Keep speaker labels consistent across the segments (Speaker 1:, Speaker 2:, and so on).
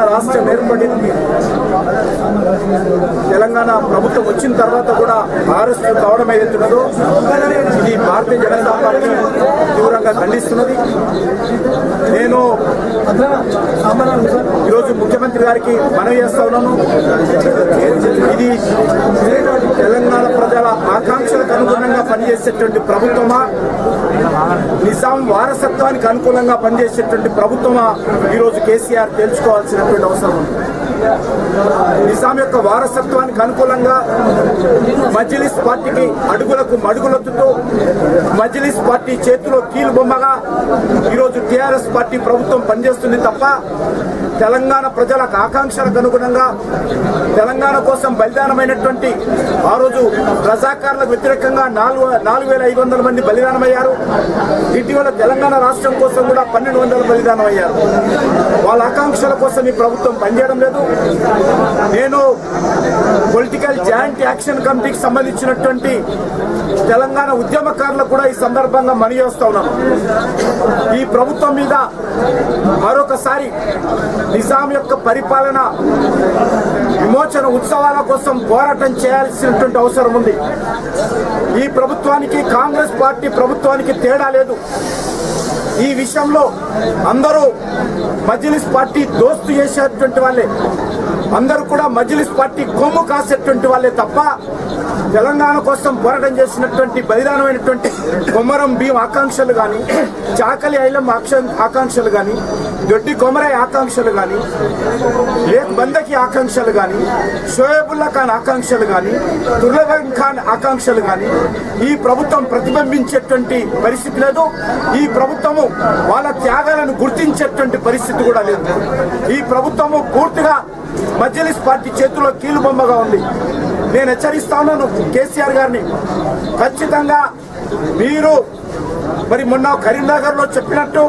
Speaker 1: రాష్ట్రం ఏర్పడింది తెలంగాణ ప్రభుత్వం వచ్చిన తర్వాత కూడా అరెస్ట్ కావడం ఏదైతున్నదో ఇది భారతీయ జనతా పార్టీ తీవ్రంగా ఖండిస్తున్నది నేను ఈరోజు ముఖ్యమంత్రి గారికి మనవి చేస్తా ఉన్నాను ఇది తెలంగాణ ప్రజల ఆకాంక్షలకు అనుగుణంగా పనిచేసేటువంటి ప్రభుత్వమా నిజాం వారసత్వానికి అనుకూలంగా పనిచేసేటువంటి ప్రభుత్వమా ఈరోజు కేసీఆర్ తెలుసుకోవాల్సినటువంటి అవసరం ఉంది నిజాం యొక్క వారసత్వానికి అనుకూలంగా మజ్లిస్ పార్టీకి అడుగులకు మడుగులొత్తుతూ మజ్లిస్ పార్టీ చేతిలో కీలు బొమ్మగా ఈరోజు టీఆర్ఎస్ పార్టీ ప్రభుత్వం పనిచేస్తుంది తప్ప తెలంగాణ ప్రజల ఆకాంక్షలకు అనుగుణంగా తెలంగాణ కోసం బలిదానమైనటువంటి ఆ రోజు రజాకారులకు వ్యతిరేకంగా నాలుగు నాలుగు వేల ఐదు వందల మంది బలిదానమయ్యారు ఇటీవల తెలంగాణ రాష్ట్రం కోసం కూడా పన్నెండు వందల బలిదానం అయ్యారు వాళ్ళ ఆకాంక్షల కోసం ఈ ప్రభుత్వం పనిచేయడం లేదు నేను పొలిటికల్ జాయింట్ యాక్షన్ కమిటీకి సంబంధించినటువంటి తెలంగాణ ఉద్యమకారులకు కూడా ఈ సందర్భంగా మనవి చేస్తా ఉన్నాను ఈ ప్రభుత్వం మీద మరొకసారి నిజాం యొక్క పరిపాలన విమోచన ఉత్సవాల కోసం పోరాటం చేయాల్సినటువంటి అవసరం ఉంది ఈ ప్రభుత్వానికి కాంగ్రెస్ పార్టీ ప్రభుత్వానికి తేడా లేదు ఈ విషయంలో అందరూ మజ్లిస్ పార్టీ దోస్తు చేసేటువంటి వాళ్ళే అందరూ కూడా మజ్లిస్ పార్టీ కొమ్ము కాసేటువంటి వాళ్ళే తప్ప తెలంగాణ కోసం పోరాటం చేసినటువంటి బలిదానమైనటువంటి కొమరం భీం ఆకాంక్షలు కానీ చాకలి ఐలం ఆక్ష- ఆకాంక్షలు కానీ దొడ్డి కొమరై ఆకాంక్షలు కానీ లేక్ బందకి ఆకాంక్షలు కానీ షోయబుల్లా ఖాన్ ఆకాంక్షలు కానీ దుర్లభన్ ఖాన్ ఆకాంక్షలు కానీ ఈ ప్రభుత్వం ప్రతిబింబించేటువంటి పరిస్థితి లేదు ఈ ప్రభుత్వము వాళ్ళ త్యాగాలను గుర్తించేటువంటి పరిస్థితి కూడా లేదు ఈ ప్రభుత్వము పూర్తిగా మజ్లిస్ పార్టీ చేతిలో కీలుబొమ్మగా ఉంది నేను హెచ్చరిస్తా ఉన్నాను కేసీఆర్ గారిని ఖచ్చితంగా మీరు మరి మొన్న కరీంనగర్ లో చెప్పినట్టు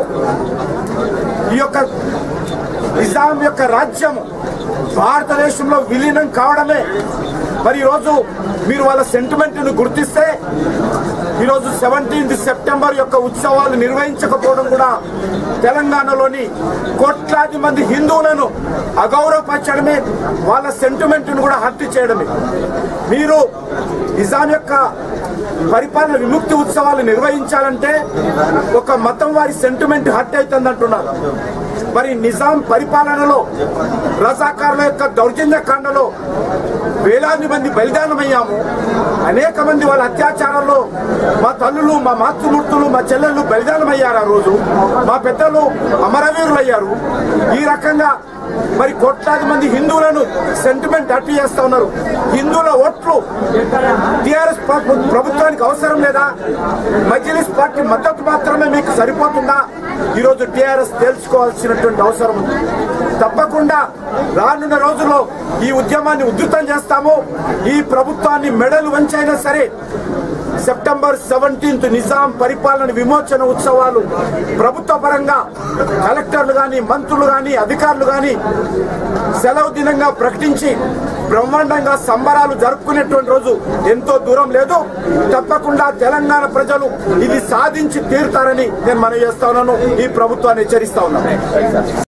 Speaker 1: ఈ యొక్క నిజాం యొక్క రాజ్యం భారతదేశంలో విలీనం కావడమే మరి ఈరోజు మీరు వాళ్ళ సెంటిమెంట్ ను గుర్తిస్తే ఈరోజు సెవెంటీన్త్ సెప్టెంబర్ యొక్క ఉత్సవాలు నిర్వహించకపోవడం కూడా తెలంగాణలోని కోట్లాది మంది హిందువులను అగౌరవపరచడమే వాళ్ళ సెంటిమెంట్ ను కూడా హత్య చేయడమే మీరు నిజాం యొక్క పరిపాలన విముక్తి ఉత్సవాలు నిర్వహించాలంటే ఒక మతం వారి సెంటిమెంట్ హత్య అవుతుంది అంటున్నారు మరి నిజాం పరిపాలనలో రజాకారుల యొక్క దౌర్జన్య కాండలో వేలాది మంది బలిదానమయ్యాము అనేక మంది వాళ్ళ అత్యాచారంలో మా తల్లులు మా మాతృమూర్తులు మా చెల్లెళ్ళు బలిదానమయ్యారు ఆ రోజు మా పెద్దలు అమరవీరులు అయ్యారు ఈ రకంగా మరి కోట్లాది మంది హిందువులను సెంటిమెంట్ అట్టు చేస్తా ఉన్నారు హిందువుల ఓట్లు టిఆర్ఎస్ ప్రభుత్వానికి అవసరం లేదా మజ్లిస్ పార్టీ మద్దతు మాత్రమే మీకు సరిపోతుందా ఈరోజు టిఆర్ఎస్ తెలుసుకోవాల్సినటువంటి అవసరం ఉంది తప్పకుండా రానున్న రోజుల్లో ఈ ఉద్యమాన్ని ఉధృతం చేస్తాము ఈ ప్రభుత్వాన్ని మెడలు వంచైనా సరే సెప్టెంబర్ సెవెంటీన్త్ నిజాం పరిపాలన విమోచన ఉత్సవాలు ప్రభుత్వ పరంగా కలెక్టర్లు గాని మంత్రులు గాని అధికారులు గాని సెలవు దినంగా ప్రకటించి బ్రహ్మాండంగా సంబరాలు జరుపుకునేటువంటి రోజు ఎంతో దూరం లేదు తప్పకుండా తెలంగాణ ప్రజలు ఇది సాధించి తీరుతారని నేను మనవి చేస్తా ఉన్నాను ఈ ప్రభుత్వాన్ని హెచ్చరిస్తా ఉన్నాను